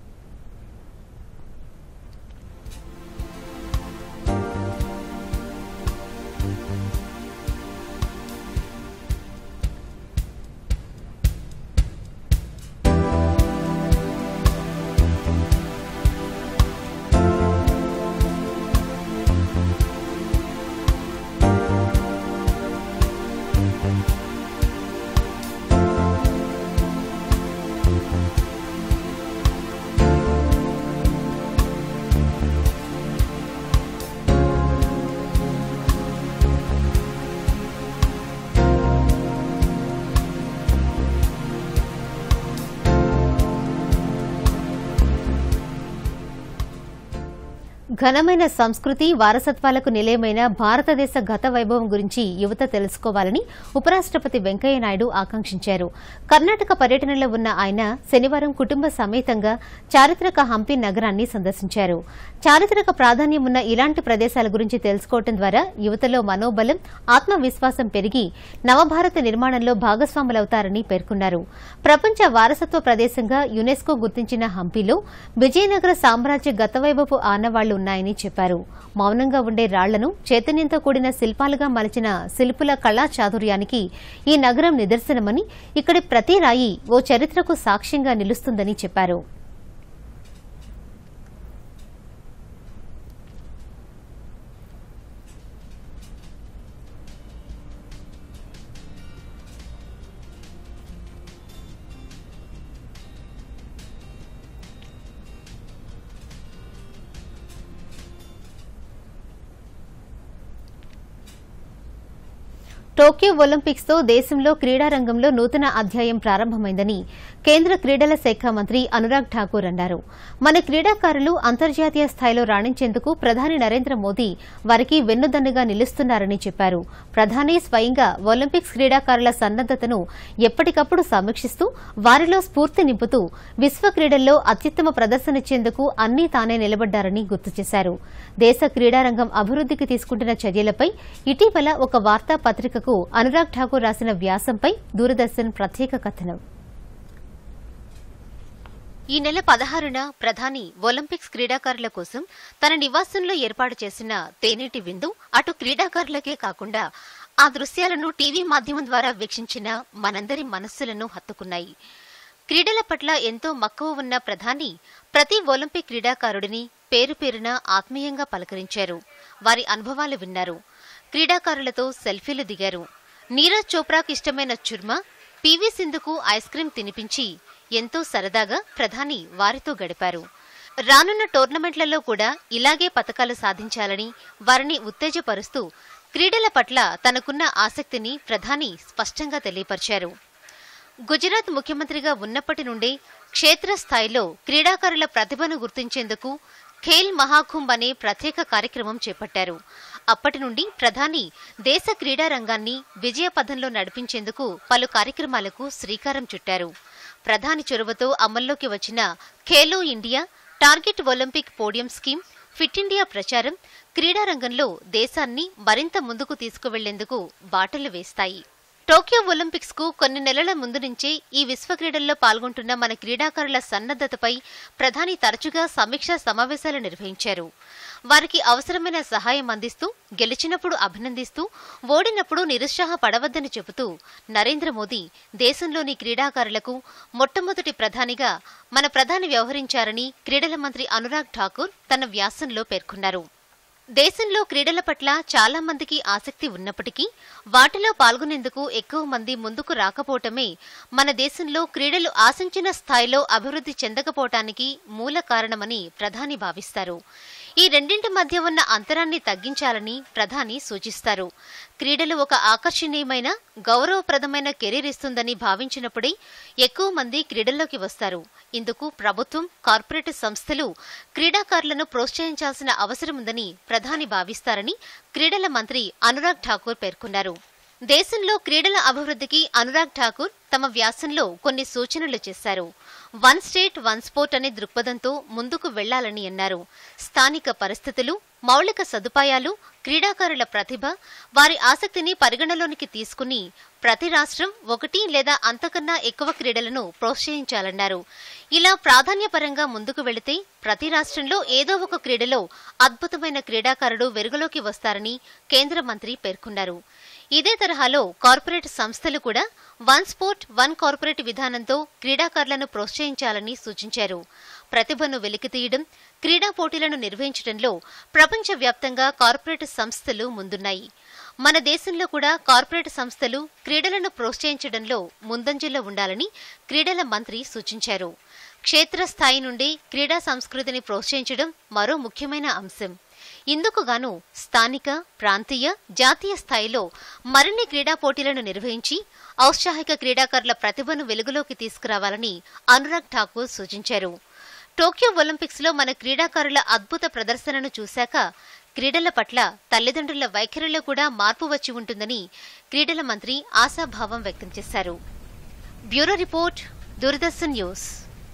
ఘనమైన సంస్కృతి వారసత్వాలకు నిలయమైన భారతదేశ గత వైభవం గురించి యువత తెలుసుకోవాలని ఉపరాష్టపతి వెంకయ్యనాయుడు ఆకాంక్షించారు కర్ణాటక పర్యటనలో ఉన్న ఆయన శనివారం కుటుంబ సమేతంగా చారిత్రక హంపి నగరాన్ని సందర్శించారు చారిత్రక ప్రాధాన్యం ఉన్న ఇలాంటి ప్రదేశాల గురించి తెలుసుకోవడం ద్వారా యువతలో మనోబలం ఆత్మవిశ్వాసం పెరిగి నవభారత నిర్మాణంలో భాగస్వాములవుతారని పేర్కొన్నారు ప్రపంచ వారసత్వ ప్రదేశంగా యునెస్కో గుర్తించిన హంపిలో విజయనగర సామ్రాజ్య గతవైభవపు ఆనవాళ్లు ఉన్నాయని చెప్పారు మౌనంగా ఉండే రాళ్లను చైతన్యంతో కూడిన శిల్పాలుగా మలిచిన శిల్పుల కళా చాతుర్యానికి ఈ నగరం నిదర్శనమని ఇక్కడి ప్రతి రాయి ఓ చరిత్రకు సాక్ష్యంగా నిలుస్తుందని చెప్పారు టోక్యో ఒలింపిక్స్ తో దేశంలో క్రీడా రంగంలో నూతన అధ్యాయం ప్రారంభమైందని కేంద్ర క్రీడల శాఖ మంత్రి అనురాగ్ ఠాకూర్ అన్నారు మన క్రీడాకారులు అంతర్జాతీయ స్థాయిలో రాణించేందుకు ప్రధాని నరేంద్ర మోదీ వారికి వెన్నుదన్నుగా నిలుస్తున్నారని చెప్పారు ప్రధాని స్వయంగా ఒలింపిక్స్ క్రీడాకారుల సన్నద్దతను ఎప్పటికప్పుడు సమీక్షిస్తూ వారిలో స్ఫూర్తి నింపుతూ విశ్వ క్రీడల్లో అత్యుత్తమ ప్రదర్శనిచ్చేందుకు అన్నీ తానే నిలబడ్డారని గుర్తు చేశారు దేశ క్రీడారంగం అభివృద్దికి తీసుకుంటున్న చర్యలపై ఇటీవల ఒక వార్తాపత్రికకు అనురాగ్ ఠాకూర్ రాసిన వ్యాసంపై దూరదర్శన్ ప్రత్యేక కథనం ఈ నెల పదహారున ప్రధాని ఒలింపిక్స్ క్రీడాకారుల కోసం తన నివాసంలో ఏర్పాటు చేసిన తేనెటి విందు అటు క్రీడాకారులకే కాకుండా ఆ దృశ్యాలను టీవీ మాధ్యమం ద్వారా వీక్షించిన మనందరి మనస్సులను హత్తుకున్నాయి క్రీడల పట్ల ఎంతో మక్కువ ఉన్న ప్రధాని ప్రతి ఒలింపిక్ క్రీడాకారుడిని పేరు పేరున ఆత్మీయంగా పలకరించారు వారి అనుభవాలు విన్నారు క్రీడాకారులతో సెల్ఫీలు దిగారు నీరజ్ చోప్రాకు ఇష్టమైన చుర్మా పీవీ సింధుకు ఐస్ క్రీం తినిపించి ఎంతో సరదాగా ప్రధాని వారితో గడిపారు రానున్న టోర్నమెంట్లలో కూడా ఇలాగే పతకాలు సాధించాలని వారిని ఉత్తేజపరుస్తూ క్రీడల పట్ల తనకున్న ఆసక్తిని ప్రధాని స్పష్టంగా తెలియపరిచారు గుజరాత్ ముఖ్యమంత్రిగా ఉన్నప్పటి నుండే క్షేత్రస్థాయిలో క్రీడాకారుల ప్రతిభను గుర్తించేందుకు ఖేల్ మహాకుంభ్ అనే ప్రత్యేక కార్యక్రమం చేపట్టారు అప్పటి నుండి ప్రధాని దేశ క్రీడా రంగాన్ని విజయపథంలో నడిపించేందుకు పలు కార్యక్రమాలకు శ్రీకారం చుట్టారు ప్రధాని చొరవతో అమల్లోకి వచ్చిన Khelo India target Olympic podium scheme fit India ప్రచారం క్రీడా రంగంలో దేశాన్ని మరింత ముందుకు తీసుకువెళ్లేందుకు బాటలు వేస్తాయి టోక్యో ఒలింపిక్స్ కు కొన్ని నెలల ముందు నుంచే ఈ విశ్వ క్రీడల్లో పాల్గొంటున్న మన క్రీడాకారుల సన్నద్దతపై ప్రధాని తరచుగా సమీక్షా సమావేశాలు నిర్వహించారు వారికి అవసరమైన సహాయం అందిస్తూ గెలిచినప్పుడు అభినందిస్తూ ఓడినప్పుడు నిరుత్సాహపడవద్దని చెబుతూ నరేంద్ర మోదీ దేశంలోని క్రీడాకారులకు మొట్టమొదటి ప్రధానిగా మన ప్రధాని వ్యవహరించారని క్రీడల మంత్రి అనురాగ్ ఠాకూర్ తన వ్యాసంలో పేర్కొన్నారు దేశంలో క్రీడల పట్ల చాలా మందికి ఆసక్తి ఉన్నప్పటికీ వాటిలో పాల్గొనేందుకు ఎక్కువ మంది ముందుకు రాకపోవటమే మన దేశంలో క్రీడలు ఆశించిన స్థాయిలో అభివృద్ధి చెందకపోవటానికి మూల కారణమని ప్రధాని భావిస్తారు ఈ రెండింటి మధ్య ఉన్న అంతరాన్ని తగ్గించాలని ప్రధాని సూచిస్తారు క్రీడలు ఒక ఆకర్షణీయమైన గౌరవప్రదమైన కెరీర్ ఇస్తుందని భావించినప్పుడే ఎక్కువ మంది క్రీడల్లోకి వస్తారు ఇందుకు ప్రభుత్వం కార్పొరేట్ సంస్థలు క్రీడాకారులను ప్రోత్సహించాల్సిన అవసరముందని ప్రధాని భావిస్తారని క్రీడల మంత్రి అనురాగ్ ఠాకూర్ పేర్కొన్నారు దేశంలో క్రీడల అభివృద్ధికి అనురాగ్ ఠాకూర్ తమ వ్యాసంలో కొన్ని సూచనలు చేశారు వన్ స్టేట్ వన్ స్పోర్ట్ అనే దృక్పథంతో ముందుకు వెళ్లాలని అన్నారు స్థానిక పరిస్థితులు మౌలిక సదుపాయాలు క్రీడాకారుల ప్రతిభ వారి ఆసక్తిని పరిగణలోనికి తీసుకుని ప్రతి రాష్ట్రం ఒకటి లేదా అంతకన్నా ఎక్కువ క్రీడలను ప్రోత్సహించాలన్నారు ఇలా ప్రాధాన్యపరంగా ముందుకు వెళితే ప్రతి రాష్ట్రంలో ఏదో ఒక క్రీడలో అద్భుతమైన క్రీడాకారుడు వెలుగులోకి వస్తారని కేంద్ర మంత్రి పేర్కొన్నారు ఇదే తరహాలో కార్పొరేట్ సంస్థలు కూడా వన్ స్పోర్ట్ వన్ కార్పొరేట్ విధానంతో క్రీడాకారులను ప్రోత్సహించాలని సూచించారు ప్రతిభను వెలికితీయడం క్రీడా పోటీలను నిర్వహించడంలో ప్రపంచవ్యాప్తంగా కార్పొరేట్ సంస్థలు ముందున్నాయి మన దేశంలో కూడా కార్పొరేట్ సంస్థలు క్రీడలను ప్రోత్సహించడంలో ముందంజలో ఉండాలని క్రీడల మంత్రి సూచించారు క్షేత్రస్థాయి నుండి క్రీడా సంస్కృతిని ప్రోత్సహించడం మరో ముఖ్యమైన అంశం ఇందుకు గాను స్థానిక ప్రాంతీయ జాతీయ స్థాయిలో మరిన్ని క్రీడా పోటీలను నిర్వహించి ఔత్సాహిక క్రీడాకారుల ప్రతిభను వెలుగులోకి తీసుకురావాలని అనురాగ్ ఠాకూర్ సూచించారు టోక్యో ఒలింపిక్స్ లో మన క్రీడాకారుల అద్భుత ప్రదర్శనను చూశాక క్రీడల పట్ల తల్లిదండ్రుల వైఖరిలో కూడా మార్పు వచ్చి ఉంటుందని క్రీడల మంత్రి ఆశాభావం వ్యక్తం చేశారు bureau report Doordarshan news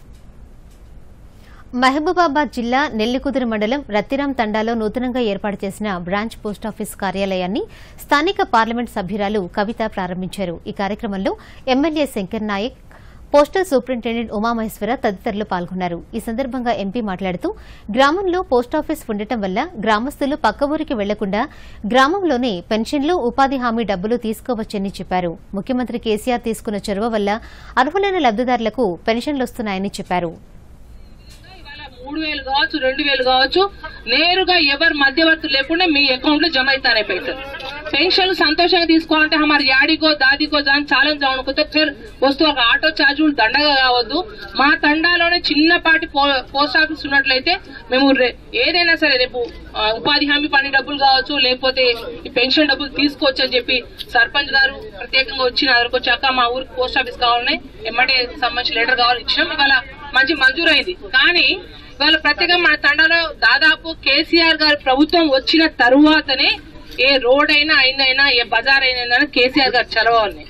Mahabubabad జిల్లా నెల్లికుదురు మండలం రత్తిరాం తండాలో నూతనంగా ఏర్పాటు చేసిన బ్రాంచ్ పోస్టాఫీస్ కార్యాలయాన్ని స్థానిక పార్లమెంట్ సభ్యురాలు కవిత ప్రారంభించారు ఈ కార్యక్రమంలో MLA Shankar Nayak postal superintendent Umamaheshwara తదితరులు పాల్గొన్నారు ఈ సందర్భంగా ఎంపీ మాట్లాడుతూ గ్రామంలో పోస్టాఫీస్ ఉండటం వల్ల గ్రామస్తులు పక్క ఊరికి వెళ్లకుండా గ్రామంలోనే పెన్షన్లు ఉపాధి హామీ డబ్బులు తీసుకోవచ్చని చెప్పారు ముఖ్యమంత్రి కేసీఆర్ తీసుకున్న చొరవ వల్ల అర్హులైన లబ్దిదారులకు పెన్షన్లు వస్తున్నాయని చెప్పారు మూడు వేలు కావచ్చు రెండు వేలు కావచ్చు నేరుగా ఎవరు మధ్యవర్తులు లేకుండా మీ అకౌంట్ లో జమ అవుతానే పైసలు పెన్షన్ సంతోషంగా తీసుకోవాలంటే హమారి యాడికో దాదికో దాని చాలా జానుకుంటే ఫిర్ వస్తూ ఒక ఆటో ఛార్జీలు దండగా కావద్దు మా తండాలోనే చిన్నపాటి పో- పోస్ట్ ఆఫీస్ ఉన్నట్లయితే మేము రే- ఏదైనా సరే రేపు ఆ, ఉపాధి హామీ పని డబ్బులు కావచ్చు లేకపోతే ఈ పెన్షన్ డబ్బులు తీసుకోవచ్చు అని చెప్పి సర్పంచ్ గారు ప్రత్యేకంగా వచ్చి నా దగ్గరకు వచ్చాక మా ఊరికి పోస్ట్ ఆఫీస్ కావాలని ఎమ్మటే సంబంధించి లెటర్ కావాలి ఇచ్చినాం ఇవాళ మంచి మంజూరైంది కానీ ఇవాళ ప్రత్యేకంగా మన తండాలో దాదాపు కేసీఆర్ గారి ప్రభుత్వం వచ్చిన తరువాతనే ఏ రోడ్ అయినా అయిందైనా ఏ బజార్ అయినా కేసీఆర్ గారు చదవాలి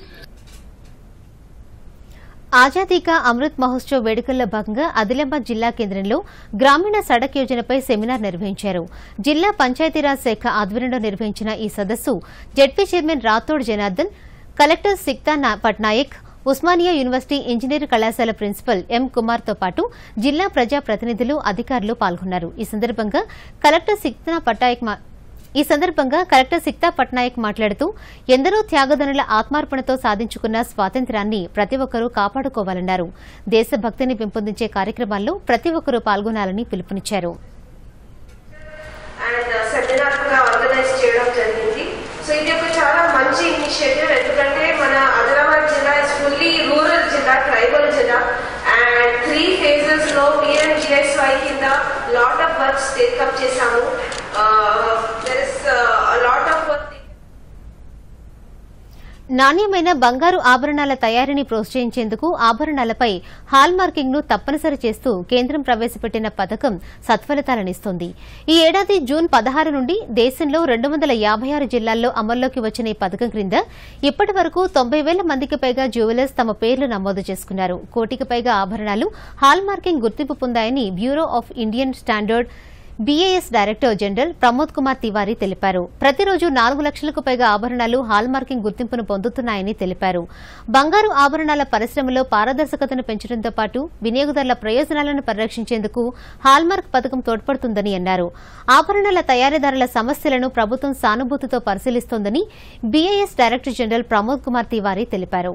ఆజాదీ కా అమృత్ మహోత్సవ్ వేడుకల్లో భాగంగా ఆదిలాబాద్ జిల్లా కేంద్రంలో గ్రామీణ సడక్ యోజనపై సెమినార్ నిర్వహించారు జిల్లా పంచాయతీరాజ్ శాఖ ఆధ్వర్యంలో నిర్వహించిన ఈ సదస్సు ZP chairman Rathod Janardhan collector Sikta నా- పట్నాయక్ ఉస్మానియా యూనివర్సిటీ ఇంజనీర్ కళాశాల ప్రిన్సిపల్ ఎం కుమార్తో పాటు జిల్లా ప్రజా ప్రతినిధులు అధికారులు పాల్గొన్నారు ఈ సందర్భంగా కలెక్టర్ సిక్తా పట్నాయక్ మా- ఈ సందర్భంగా కలెక్టర్ సిక్తా పట్నాయక్ మాట్లాడుతూ ఎందరో త్యాగదనుల ఆత్మార్పణతో సాధించుకున్న స్వాతంత్ర్యాన్ని ప్రతి ఒక్కరూ కాపాడుకోవాలన్నారు దేశభక్తిని పెంపొందించే కార్యక్రమాల్లో ప్రతి ఒక్కరూ పాల్గొనాలని పిలుపునిచ్చారు అండ్ సెమినార్ కూడా ఆర్గనైజ్ చేయడం జరిగింది సో ఇది ఒక చాలా మంచి ఇనిషియేటివ్ ఎందుకంటే మన ఆదిలాబాద్ జిల్లా ఇస్ ఫుల్లీ రూరల్ జిల్లా ట్రైబల్ జిల్లా అండ్ త్రీ ఫేజెస్ లో పిఎం జిఎస్వై కింద లాట్ ఆఫ్ వర్క్స్ టేకప్ చేశాము there is lot of work నాణ్యమైన బంగారు ఆభరణాల తయారీని ప్రోత్సహించేందుకు ఆభరణాలపై హాల్ మార్కింగ్ ను తప్పనిసరి చేస్తూ కేంద్రం ప్రవేశపెట్టిన పథకం సత్ఫలితాలనిస్తోంది ఈ ఏడాది జూన్ పదహారు నుండి దేశంలో రెండు వందల యాభై ఆరు జిల్లాల్లో అమల్లోకి వచ్చిన ఈ పథకం క్రింద ఇప్పటి వరకు తొంభై వేల మందికి పైగా జ్యువెలర్స్ తమ పేర్లు నమోదు చేసుకున్నారు కోటికి పైగా ఆభరణాలు హాల్ మార్కింగ్ గుర్తింపు పొందాయని bureau of Indian standard BAS director general Pramod Kumar Tiwari తెలిపారు ప్రతిరోజు నాలుగు లక్షలకు పైగా ఆభరణాలు హాల్ మార్కింగ్ గుర్తింపును పొందుతున్నాయని తెలిపారు బంగారు ఆభరణాల పరిశ్రమలో పారదర్శకతను పెంచడంతో పాటు వినియోగదారుల ప్రయోజనాలను పరిరక్షించేందుకు హాల్మార్క్ పథకం తోడ్పడుతుందని అన్నారు ఆభరణాల తయారీదారుల సమస్యలను ప్రభుత్వం సానుభూతితో పరిశీలిస్తోందని BAS director general Pramod Kumar Tiwari తెలిపారు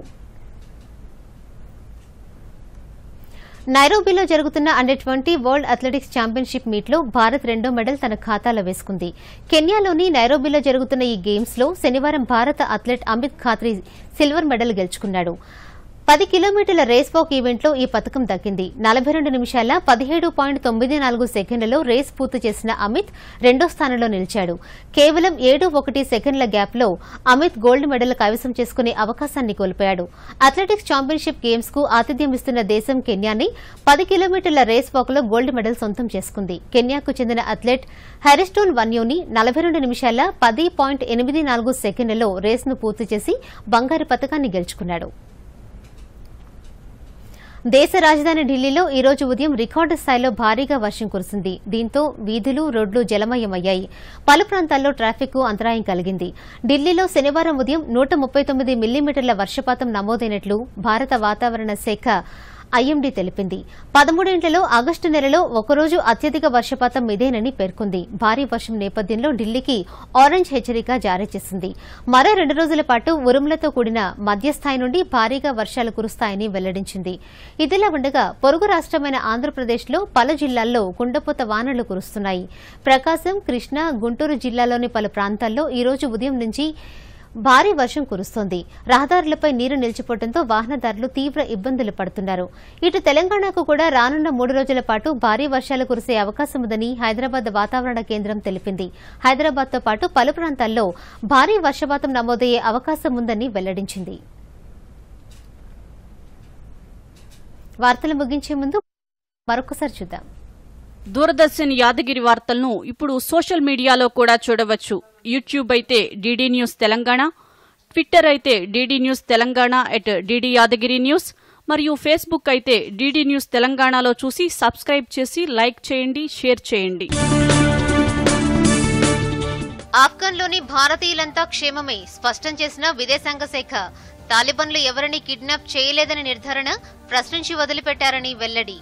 నైరోబీలో జరుగుతున్న under twenty world athletics championship మీట్లో భారత్ రెండో మెడల్ తన ఖాతాలో వేసుకుంది కెన్యాలోని నైరోబీలో జరుగుతున్న ఈ గేమ్స్ లో శనివారం భారత athlete Amit Khatri silver medal గెలుచుకున్నాడు పది కిలోమీటర్ల రేస్ వాక్ ఈవెంట్లో ఈ పథకం దక్కింది నలభై రెండు నిమిషాల పదిహేడు పాయింట్ తొమ్మిది నాలుగు సెకండ్లలో రేస్ పూర్తి చేసిన అమిత్ రెండో స్థానంలో నిలిచాడు కేవలం ఏడు ఒకటి సెకండ్ల గ్యాప్లో అమిత్ గోల్డ్ మెడల్ కైవసం చేసుకునే అవకాశాన్ని కోల్పోయాడు అథ్లెటిక్స్ ఛాంపియన్షిప్ గేమ్స్ కు ఆతిథ్యం ఇస్తున్న దేశం కెన్యాని పది కిలోమీటర్ల రేస్ వాక్లో గోల్డ్ మెడల్ సొంతం చేసుకుంది కెన్యాకు చెందిన అథ్లెట్ హ్యారిస్టోన్ వన్యోని నలభై రెండు నిమిషాల పది పాయింట్ ఎనిమిది నాలుగు సెకండ్లలో రేస్ను పూర్తి చేసి బంగారు పథకాన్ని గెలుచుకున్నాడు దేశ రాజధాని ఢిల్లీలో ఈ రోజు ఉదయం రికార్డు స్థాయిలో భారీగా వర్షం కురిసింది దీంతో వీధులు రోడ్లు జలమయమయ్యాయి పలు ప్రాంతాల్లో ట్రాఫిక్ అంతరాయం కలిగింది ఢిల్లీలో శనివారం ఉదయం నూట ముప్పై తొమ్మిది మిల్లీమీటర్ల వర్షపాతం నమోదైనట్లు భారత వాతావరణ శాఖ ఐఎండీ తెలిపింది పదమూడేండ్లలో ఆగస్టు నెలలో ఒకరోజు అత్యధిక వర్షపాతం ఇదేనని పేర్కొంది భారీ వర్షం నేపథ్యంలో ఢిల్లీకి ఆరెంజ్ హెచ్చరిక జారీ చేసింది మరో రెండు రోజుల పాటు ఉరుములతో కూడిన మధ్యస్థాయి నుండి భారీగా వర్షాలు కురుస్తాయని వెల్లడించింది ఇదిలా ఉండగా పొరుగు రాష్టమైన ఆంధ్రప్రదేశ్లో పలు జిల్లాల్లో కుండపోత వానలు కురుస్తున్నాయి ప్రకాశం కృష్ణా గుంటూరు జిల్లాలోని పలు ప్రాంతాల్లో ఈ రోజు ఉదయం నుంచి భారీ వర్షం కురుస్తోంది రహదారులపై నీరు నిలిచిపోవడంతో వాహనదారులు తీవ్ర ఇబ్బందులు పడుతున్నారు ఇటు తెలంగాణకు కూడా రానున్న మూడు రోజుల పాటు భారీ వర్షాలు కురిసే అవకాశం ఉందని హైదరాబాద్ వాతావరణ కేంద్రం తెలిపింది హైదరాబాద్తో పాటు పలు ప్రాంతాల్లో భారీ వర్షపాతం నమోదయ్యే అవకాశం ఉందని వెల్లడించింది వార్తలు ముగించే ముందు మరొకసారి చూద్దాం దూరదర్శన్ యాదగిరి వార్తలను ఇప్పుడు సోషల్ మీడియాలో కూడా చూడవచ్చు యూట్యూబ్ అయితే డీడీ న్యూస్ తెలంగాణ ట్విట్టర్ అయితే DD news Telangana at DD Yadagiri news మరియు ఫేస్బుక్ అయితే డీడీ న్యూస్ తెలంగాణలో చూసి సబ్స్క్రైబ్ చేసి లైక్ చేయండి షేర్ చేయండి ఆఫ్ఘన్లోని భారతీయులంతా క్షేమమే స్పష్టం చేసిన విదేశాంగ శాఖ తాలిబన్లు ఎవరిని కిడ్నాప్ చేయలేదని నిర్ధారణ ప్రశ్నించి వదిలిపెట్టారని వెల్లడి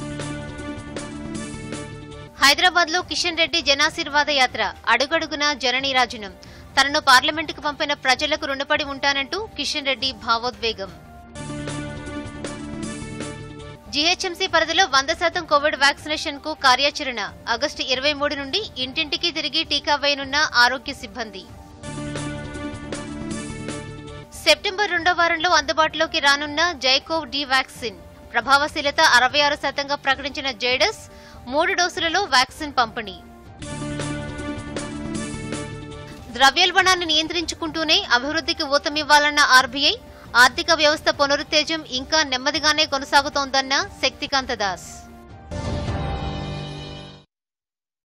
హైదరాబాద్ లో కిషన్ రెడ్డి జనాశీర్వాద యాత్ర అడుగడుగునా జననీరాజనం తనను పార్లమెంటుకు పంపిన ప్రజలకు రుణపడి ఉంటానంటూ కిషన్ రెడ్డి భావోద్వేగం జీహెచ్ఎంసీ పరిధిలో వంద శాతం కోవిడ్ వ్యాక్సినేషన్ కు కార్యాచరణ ఆగస్టు ఇరవై మూడు నుండి ఇంటింటికి తిరిగి టీకా వేయనున్న ఆరోగ్య సిబ్బంది సెప్టెంబర్ రెండో వారంలో అందుబాటులోకి రానున్న జైకోవ్ డి వ్యాక్సిన్ ప్రభావశీలత అరవై ఆరు శాతంగా ప్రకటించిన జైడస్ మూడు డోసులలో వ్యాక్సిన్ పంపిణీ ద్రవ్యోల్బణాన్ని నియంత్రించుకుంటూనే అభివృద్ధికి ఊతమివ్వాలన్న ఆర్బీఐ ఆర్థిక వ్యవస్థ పునరుత్తేజం ఇంకా నెమ్మదిగానే కొనసాగుతోందన్న శక్తికాంత దాస్